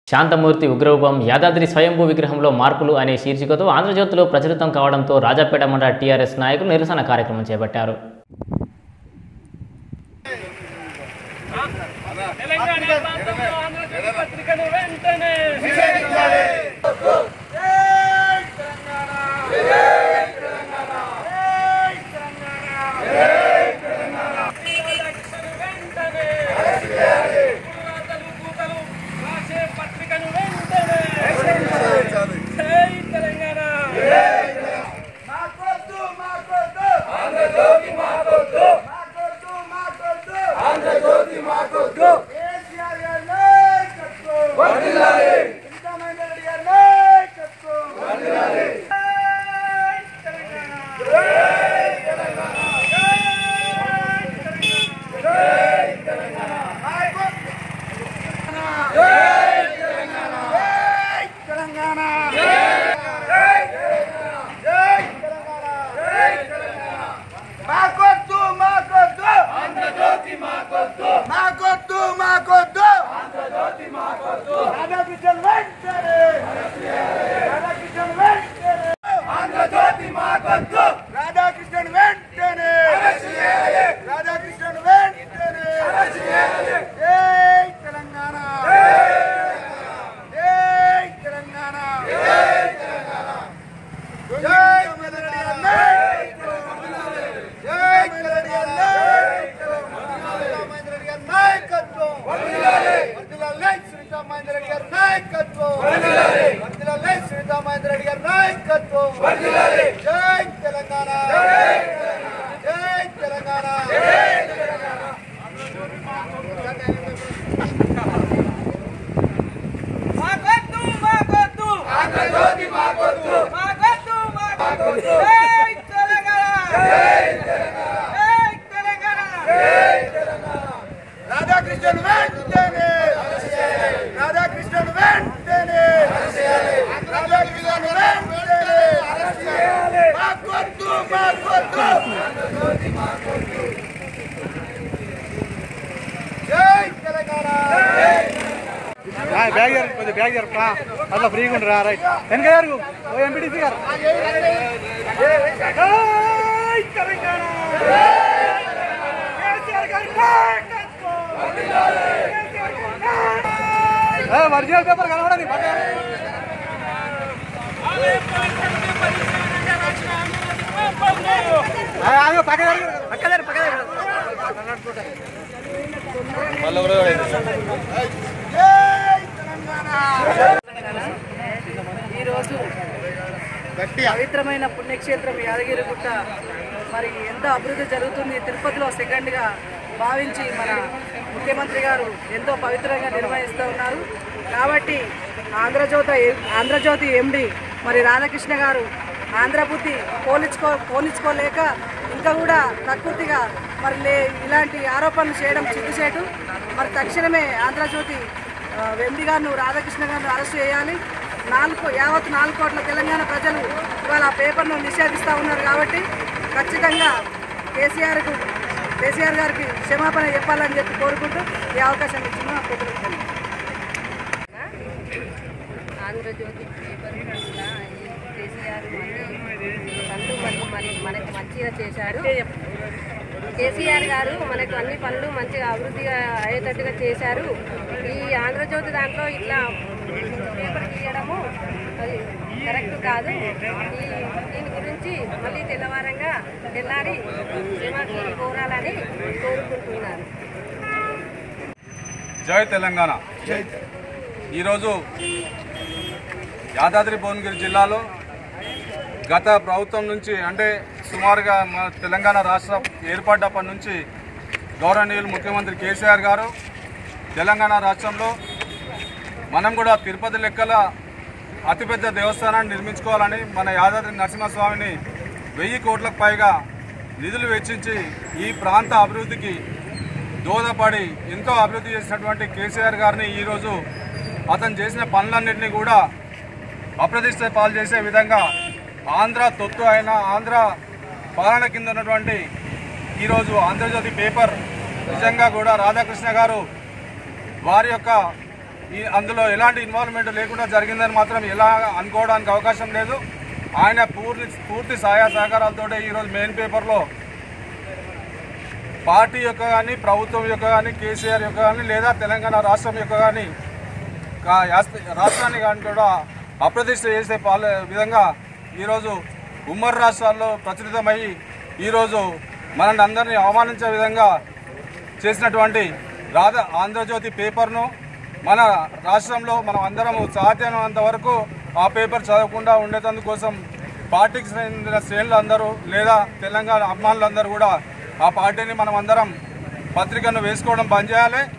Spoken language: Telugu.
శాంతమూర్తి ఉగ్రరూపం యాదాద్రి స్వయంభూ విగ్రహంలో మార్పులు అనే శీర్షికతో ఆంధ్రజ్యోతిలో ప్రచురితం కావడంతో రాజాపేట మండల టీఆర్ఎస్ నాయకులు నిరసన కార్యక్రమం చేపట్టారు తెలంగాణ ప్రాంతంలో ఆంధ్రజ్యోతి పత్రికను వెంటనే వెంటనే పురాతలు కూతలు రాసే పత్రికను వెంటనే జై తెలంగాణ మాకొద్దు మాకొద్దు ఆంధ్రజ్యోతి మాకొద్దు మాకొద్దు మాకొద్దు ఆంధ్రజ్యోతి మాకొద్దు కేసీఆర్ గారి నాయకత్వం వర్ధిల్లాలి సీతారామయ్య రెడ్డి గారి నాయకత్వం వర్ధిల్లాలి జై తెలంగాణ జై తెలంగాణ జై తెలంగాణ మాకొద్దు జై తెలంగాణ జై తెలంగాణ జై జై తెలంగాణ జై తెలంగాణ మాకొద్దు మాకొద్దు ఆంధ్రజ్యోతి మాకొద్దు మాకొద్దు మాకొద్దు ఆంధ్రజ్యోతి మాకొద్దు రాధాకృష్ణ వెంటనే రాధాకృష్ణ వెంటనే ఆంధ్రజ్యోతి మాకొద్దు రాధాకృష్ణ వెంటనే రాధాకృష్ణ వెంటనే జై తెలంగాణ జై తెలంగాణ జై తెలంగాణ జై మెదడి జై మెదడి నాయకత్వం వర్ధిల్లాలి శ్రీరామేంద్ర రెడ్డి గారి నాయకత్వం వర్ధిల్లాలి శ్రీరామేంద్ర రెడ్డి గారి నాయకత్వం జై తెలంగాణ జై తెలంగాణ మాకొద్దు మాకొద్దు ఆంధ్రజ్యోతి మాకొద్దు మాకొద్దు మాకొద్దు జై తెలంగాణ జై తెలంగాణ రాధాకృష్ణన్ వెంటనే రాధాకృష్ణన్ వెంటనే రాధాకృష్ణన్ వెంటనే మాకొద్దు మాకొద్దు జై తెలంగాణ బ్యాగ్ జరుగు కొంచెం బ్యాగ్ జరుపుతా అట్లా ఫ్రీగా ఉండరా రైట్ వెనక జరుగు ఓ ఎంపీటీసీ గారు జై తెలంగాణ కేసీఆర్ గారి నాయకత్వం కేసీఆర్ గారి నాయకత్వం ఏ, ఒరిజినల్ పేపర్ కనబడది పక్క ఏ, ఆగు, పక్క జరుగు పక్క జరుగు పక్క జరుగు జై తెలంగాణ ఈరోజు పవిత్రమైన పుణ్యక్షేత్రం యాదగిరిగుట్ట మరి ఎంత అభివృద్ధి జరుగుతుంది తిరుపతిలో సెకండ్గా భావించి మన ముఖ్యమంత్రి గారు ఎంతో పవిత్రంగా నిర్వహిస్తూ ఉన్నారు కాబట్టి ఆంధ్రజ్యోతి ఆంధ్రజ్యోతి ఎండి మరి రాధాకృష్ణ గారు ఆంధ్రబుద్ధి పోలించుకో పోలించుకోలేక ఇంకా కూడా ప్రకృతిగా మరి లే ఇలాంటి ఆరోపణలు చేయడం చిగ్గుచేటు మరి తక్షణమే ఆంధ్రజ్యోతి ఆ, వెండి గారిను రాధాకృష్ణ గారిని అరెస్ట్ చేయాలి నాలుగు యావత్ నాలుగు కోట్ల తెలంగాణ ప్రజలు ఇవాళ ఆ పేపర్ను నిషేధిస్తూ ఉన్నారు కాబట్టి ఖచ్చితంగా కేసీఆర్కు కేసీఆర్ గారికి క్షమాపణ చెప్పాలని చెప్పి కోరుకుంటూ ఈ అవకాశం ఇచ్చిన ప్రజలకు ఆంధ్రజ్యోతి పేపర్ పట్ల ఈ కేసీఆర్ మళ్ళీ పనులు మరి మరి మనకి మంచిగా చేశాడు కేసీఆర్ గారు మనకు అన్ని పనులు మంచిగా అభివృద్ధిగా అయ్యేటట్టుగా చేశారు ఈ ఆంధ్రజ్యోతి దాంట్లో ఇట్లా పేపర్ తీయడము అది కరెక్ట్ కాదు ఈ దీని గురించి మళ్ళీ తెల్లవారంగా తెల్లారి క్షమాకి కోరాలని కోరుకుంటున్నాను జై తెలంగాణ ఈరోజు యాదాద్రి భువనగిరి జిల్లాలో గత ప్రభుత్వం నుంచి అంటే సుమారుగా మన తెలంగాణ రాష్ట్ర ఏర్పడ్డప్పటి నుంచి గౌరవనీయులు ముఖ్యమంత్రి కేసీఆర్ గారు తెలంగాణ రాష్ట్రంలో మనం కూడా తిరుపతి లెక్కల అతిపెద్ద దేవస్థానాన్ని నిర్మించుకోవాలని మన యాదాద్రి నరసింహస్వామిని వెయ్యి కోట్లకు పైగా నిధులు వెచ్చించి ఈ ప్రాంత అభివృద్ధికి దోహదపడి ఎంతో అభివృద్ధి చేసినటువంటి కేసీఆర్ గారిని ఈరోజు అతను చేసిన పనులన్నింటినీ కూడా అప్రతిష్ట పాలు చేసే విధంగా ఆంధ్ర తొత్తు అయిన ఆంధ్ర పాలన కింద ఉన్నటువంటి ఈరోజు ఆంధ్రజ్యోతి పేపర్ నిజంగా కూడా రాధాకృష్ణ గారు వారి యొక్క ఈ అందులో ఎలాంటి ఇన్వాల్వ్మెంట్ లేకుండా జరిగిందని మాత్రం ఎలా అనుకోవడానికి అవకాశం లేదు ఆయన పూర్తి పూర్తి సహాయ సహకారాలతో ఈరోజు మెయిన్ పేపర్లో పార్టీ యొక్క కానీ ప్రభుత్వం యొక్క కానీ కేసీఆర్ యొక్క కానీ లేదా తెలంగాణ రాష్ట్రం యొక్క కానీ కా- యాస్త- రాష్ట్రాన్ని కానీ కూడా అప్రతిష్ట చేసే పాల విధంగా ఈరోజు ఉమ్మడి రాష్ట్రాల్లో ప్రచురితమై ఈరోజు మనల్ని అందరినీ అవమానించే విధంగా చేసినటువంటి రాధ ఆంధ్రజ్యోతి పేపర్ను మన రాష్ట్రంలో మనం అందరం సాధ్యమైనంత వరకు ఆ పేపర్ చదవకుండా ఉండేటందుకోసం పార్టీకి చెందిన శ్రేణులు అందరూ లేదా తెలంగాణ అభిమానులందరూ కూడా ఆ పార్టీని మనం అందరం పత్రికను వేసుకోవడం బంద్ చేయాలి